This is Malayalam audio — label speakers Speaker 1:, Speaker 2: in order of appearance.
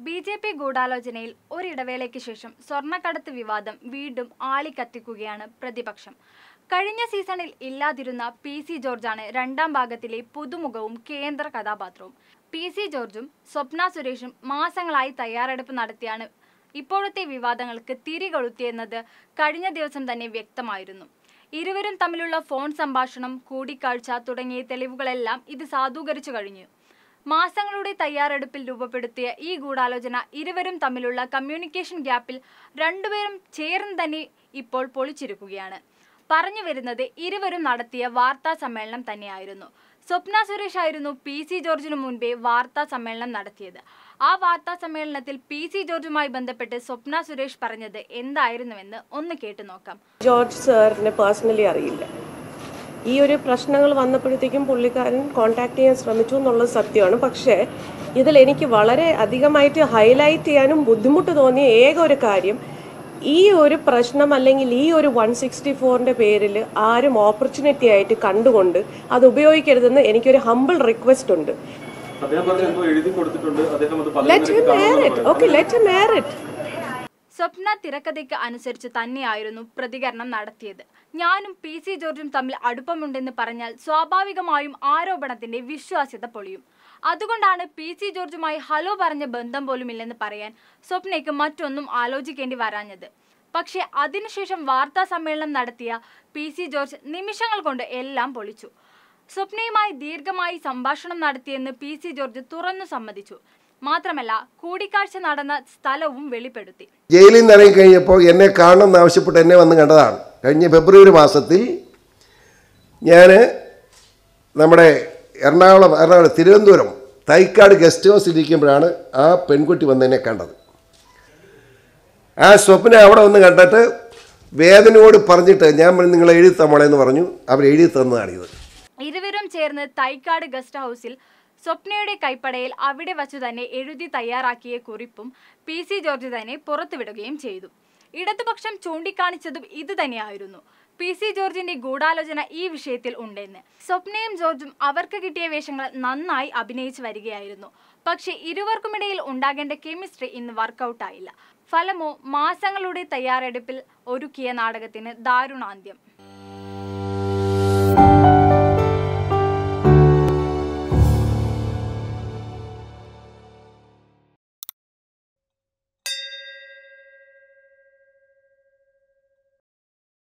Speaker 1: ബി ജെ പി ഗൂഢാലോചനയിൽ ഒരിടവേളയ്ക്ക് ശേഷം സ്വർണ്ണക്കടത്ത് വിവാദം വീണ്ടും ആളിക്കത്തിക്കുകയാണ് പ്രതിപക്ഷം കഴിഞ്ഞ സീസണിൽ ഇല്ലാതിരുന്ന പി സി ജോർജാണ് രണ്ടാം ഭാഗത്തിലെ പുതുമുഖവും കേന്ദ്ര കഥാപാത്രവും പി സി ജോർജും സ്വപ്ന സുരേഷും മാസങ്ങളായി തയ്യാറെടുപ്പ് നടത്തിയാണ് ഇപ്പോഴത്തെ വിവാദങ്ങൾക്ക് തിരികൊളുത്തിയെന്നത് കഴിഞ്ഞ ദിവസം തന്നെ വ്യക്തമായിരുന്നു ഇരുവരും തമ്മിലുള്ള ഫോൺ സംഭാഷണം കൂടിക്കാഴ്ച തുടങ്ങിയ തെളിവുകളെല്ലാം ഇത് സാധൂകരിച്ചു കഴിഞ്ഞു മാസങ്ങളുടെ തയ്യാറെടുപ്പിൽ രൂപപ്പെടുത്തിയ ഈ ഗൂഢാലോചന ഇരുവരും തമ്മിലുള്ള കമ്മ്യൂണിക്കേഷൻ ഗ്യാപ്പിൽ രണ്ടുപേരും ചേർന്ന് തന്നെ ഇപ്പോൾ പൊളിച്ചിരിക്കുകയാണ് പറഞ്ഞു വരുന്നത് ഇരുവരും നടത്തിയ വാർത്താ സമ്മേളനം തന്നെയായിരുന്നു സ്വപ്ന സുരേഷ് ആയിരുന്നു പി സി ജോർജിനു മുൻപേ വാർത്താ സമ്മേളനം നടത്തിയത് ആ വാർത്താ സമ്മേളനത്തിൽ പി സി ജോർജുമായി ബന്ധപ്പെട്ട് സ്വപ്ന സുരേഷ് പറഞ്ഞത് എന്തായിരുന്നുവെന്ന് ഒന്ന് കേട്ടു നോക്കാം
Speaker 2: ജോർജ് സാറിനെ പേഴ്സണലി അറിയില്ല ഈ ഒരു പ്രശ്നങ്ങൾ വന്നപ്പോഴത്തേക്കും പുള്ളിക്കാരൻ കോണ്ടാക്ട് ചെയ്യാൻ ശ്രമിച്ചു എന്നുള്ളത് സത്യമാണ് പക്ഷേ ഇതിൽ എനിക്ക് വളരെ അധികമായിട്ട് ഹൈലൈറ്റ് ചെയ്യാനും ബുദ്ധിമുട്ട് തോന്നിയ ഏക ഒരു കാര്യം ഈ ഒരു പ്രശ്നം അല്ലെങ്കിൽ ഈ ഒരു വൺ സിക്സ്റ്റി ഫോറിൻ്റെ പേരിൽ ആരും ഓപ്പർച്യൂണിറ്റി ആയിട്ട് കണ്ടുകൊണ്ട് അത് ഉപയോഗിക്കരുതെന്ന് എനിക്കൊരു ഹമ്പിൾ റിക്വസ്റ്റ് ഉണ്ട്
Speaker 3: അദ്ദേഹം പറഞ്ഞ എന്തോ എഴുതി കൊടുത്തിട്ടുണ്ട് അദ്ദേഹം അത്
Speaker 2: let him air it okay let him air it
Speaker 1: Swapna തിരക്കഥയ്ക്ക് അനുസരിച്ച് തന്നെയായിരുന്നു പ്രതികരണം നടത്തിയത് ഞാനും പി സി ജോർജും തമ്മിൽ അടുപ്പമുണ്ടെന്ന് പറഞ്ഞാൽ സ്വാഭാവികമായും ആരോപണത്തിന്റെ വിശ്വാസ്യത പൊളിയും അതുകൊണ്ടാണ് പി സി ജോർജുമായി ഹലോ പറഞ്ഞ ബന്ധം പോലുമില്ലെന്ന് പറയാൻ സ്വപ്നയ്ക്ക് മറ്റൊന്നും ആലോചിക്കേണ്ടി വരാഞ്ഞത് പക്ഷേ അതിനുശേഷം വാർത്താ സമ്മേളനം നടത്തിയ പി സി ജോർജ് നിമിഷങ്ങൾ കൊണ്ട് എല്ലാം പൊളിച്ചു സ്വപ്നയുമായി ദീർഘമായി സംഭാഷണം നടത്തിയെന്ന് പി സി ജോർജ് തുറന്നു സമ്മതിച്ചു മാത്രമല്ല കൂടിക്കാഴ്ച നടന്ന സ്ഥലവും വെളിപ്പെടുത്തി
Speaker 4: ജയിലിൽ നിന്ന് ഇറങ്ങിക്കഴിഞ്ഞപ്പോൾ എന്നെ കാണണമെന്ന് ആവശ്യപ്പെട്ട് എന്നെ വന്ന് കണ്ടതാണ് കഴിഞ്ഞ ഫെബ്രുവരി മാസത്തിൽ ഞാൻ നമ്മുടെ എറണാകുളം എറണാകുളം തിരുവനന്തപുരം തൈക്കാട് ഗസ്റ്റ് ഹൗസിൽ ഇരിക്കുമ്പോഴാണ് ആ പെൺകുട്ടി വന്ന് എന്നെ കണ്ടത് ആ സ്വപ്ന അവിടെ വന്ന് കണ്ടിട്ട് വേദനയോട് പറഞ്ഞിട്ട് ഞാൻ പറഞ്ഞു, നിങ്ങൾ എഴുതി തമ്മളെന്ന് പറഞ്ഞു അവർ എഴുതി തന്നതാണിത്
Speaker 1: ഇരുവരും ചേർന്ന് തൈക്കാട് ഗസ്റ്റ് ഹൗസിൽ സ്വപ്നയുടെ കൈപ്പടയിൽ അവിടെ വച്ചു തന്നെ എഴുതി തയ്യാറാക്കിയ കുറിപ്പും പി സി ജോർജ് തന്നെ പുറത്തുവിടുകയും ചെയ്തു ഇടതുപക്ഷം ചൂണ്ടിക്കാണിച്ചതും ഇത് തന്നെയായിരുന്നു പി സി ജോർജിന്റെ ഗൂഢാലോചന ഈ വിഷയത്തിൽ ഉണ്ടെന്ന് സ്വപ്നയും ജോർജും അവർക്ക് കിട്ടിയ വേഷങ്ങൾ നന്നായി അഭിനയിച്ചു വരികയായിരുന്നു പക്ഷേ ഇരുവർക്കുമിടയിൽ ഉണ്ടാകേണ്ട കെമിസ്ട്രി ഇന്ന് വർക്കൗട്ടായില്ല ഫലമോ മാസങ്ങളുടെ തയ്യാറെടുപ്പിൽ ഒരുക്കിയ നാടകത്തിന് ദാരുണാന്ത്യം